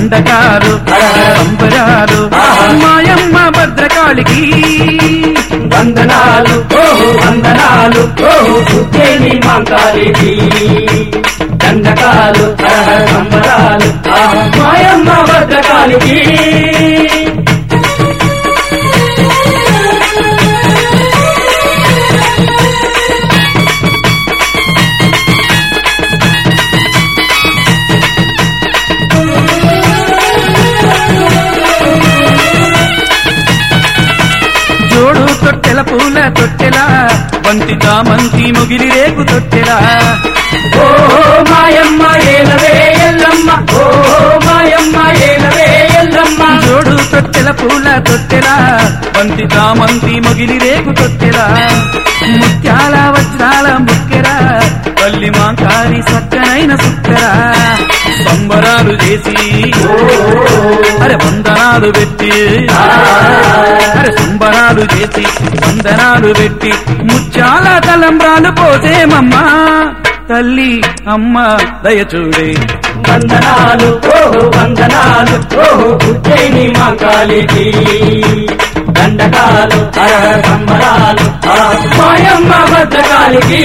దండకాలు సంబరాలు మాయమ్మ భద్రకాళికి వందనాలు ఓహో వందనాలు ఓహో ఉజ్జయిని మాంకాళికి దండకాలు హరహర సంబరాలు ఆహా, మాయమ్మ భద్రకాళికి జోడు తొట్టెల పూల తొట్టెల బంతి చామంతి ముగిలి రేకు తొట్టెల ఓ మాయమ్మ ఏలవే ఎల్లమ్మ ఓ మాయమ్మ ఏలవే ఎల్లమ్మ జోడు తొట్టెల పూల తొట్టెల బంతి చామంతి ముగిలి రేకు తొట్టెల ముత్యాల వజ్రాల ముక్కెర పల్లి మాంకారి సక్కనైన సుక్కర సంబరాలు చేసి అరే వందనాలు పెట్టి అరే సంబరాలు చేసి వందనాలు పెట్టి ముత్యాల తలంబ్రాలు పోసేమమ్మా తల్లి అమ్మ దయచూడే వందనాలు ఓహో వందనాలు ఓహో ఉజ్జయిని మాంకాళికి దండకాలు హరహర సంబరాలు ఆహా, మాయమ్మ భద్రకాళికి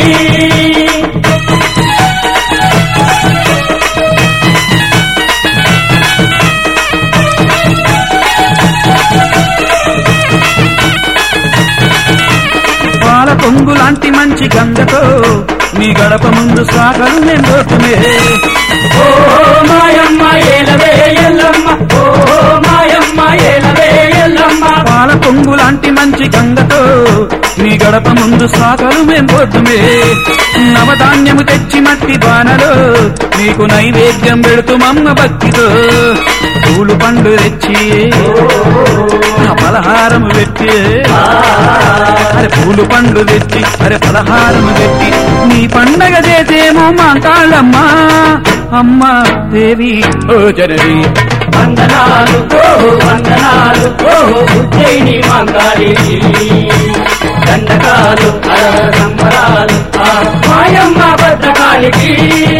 పాల పొంగు లాంటి మంచి గంగతో నీ గడప ముందు సాగలు నిండుతుమే ఓ మాయమ్మ ఏలవే ఎల్లమ్మ ఓ మాయమ్మ ఏలవే ఎల్లమ్మ పాల పొంగు లాంటి మంచి గంగతో నీ గడప ముందు సాగలు మెంపొద్దుమే నవధాన్యము తెచ్చి మట్టి బాణలో నీకు నైవేద్యం పెడుతుమమ్మ భక్తితో పూలు పండు తెచ్చి ఆ పలహారము పెట్టి అరే పూలు పండు తెచ్చి అరే పలహారము పెట్టి నీ పండగ చేసేమో మా కాళ్ళమ్మా అమ్మ దేవి ఓ జనని వందనాలు ఓహో వందనాలు ఓహో ఉజ్జయిని మాంకాళికి దండకాలు హరహర సంబరాలు ఆహా, మాయమ్మ భద్రకాళికి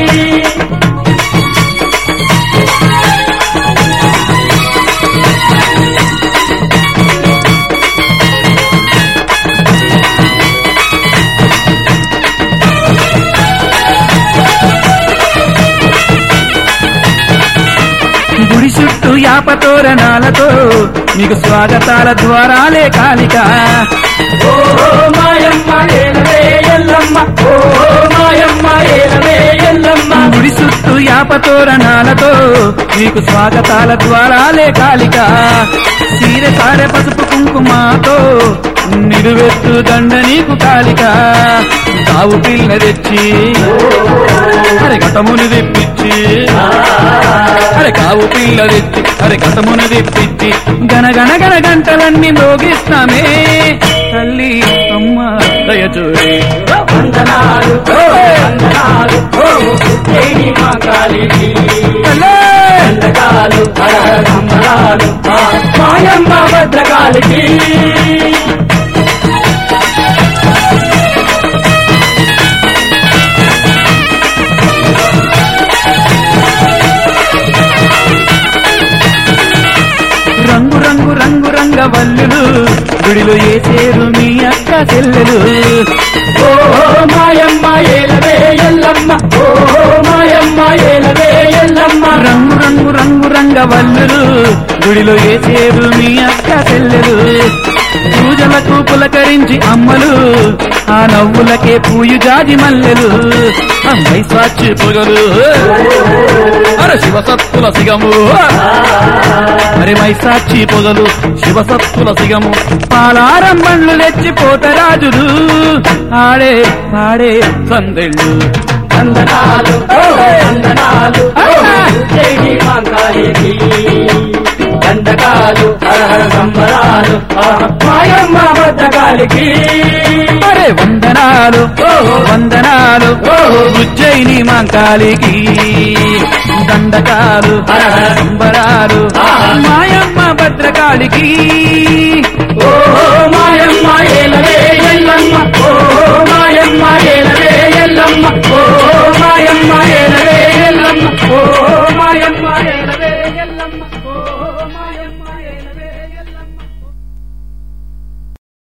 గుడి చుట్టూ యాపతోరణాలతో నీకు స్వాగతాల ద్వారాలే కాలిక ఓ మాయమ్మ ఏలవే ఎల్లమ్మ ఓ మాయమ్మ ఏలవే ఎల్లమ్మ గుడి చుట్టూ యాపతోరణాలతో నీకు స్వాగతాల ద్వారాలే కాలిక సీర సారె పసుపు కుంకుమాతో నిలువెత్తు దండ నీకు కాలిక కావు పిల్ల తెచ్చి అరే ఘటమును తెప్పించి అరే కావు పిల్ల తెచ్చి అరే ఘటమును తెప్పించి గనగన గన గంటలన్నీ మోగిస్తామే తల్లి అమ్మ దయచూడి వందనాలు ఓహో వందనాలు ఓహో ఉజ్జయిని మాంకాళికి దండకాలు హరహర సంబరాలు ఆహా, మాయమ్మ భద్రకాళికి రంగు రంగు రంగు రంగ వల్లులు గుడిలో ఏసేరు మీ అక్క చెల్లెలు ఓ మాయమ్మ ఏలవే ఎల్లమ్మ ఓ మాయమ్మ ఏలవే ఎల్లమ్మ రంగు రంగు రంగు రంగ వల్లులు గుడిలో ఏసేరు మీ అక్క చెల్లెలు పూజలకు పులకరించి అమ్మలు ఆ నవ్వులకే పూయు జాజి మల్లెలు అమ్మై స్వాచ్చి పొగలు అరే శివసత్తుల సిగము మరి మైసాక్షి పొగలు శివసత్తుల సిగము పాలారం బండ్లు తెచ్చి పోతరాజులు ఆడే పాడే సందెళ్ళు వందనాలు ఓ వందనాలు ఓహో ఉజ్జయిని మాంకాళికి దండకాలు హరహర సంబరాలు ఆహా, మాయమ్మ భద్రకాళికి అరే వందనాలు ఓహో వందనాలు ఓహో ఉజ్జయిని మాంకాళికి దండకాలు హర హర సంబరాలు ఆహా. మాయమ్మ భద్రకాళికి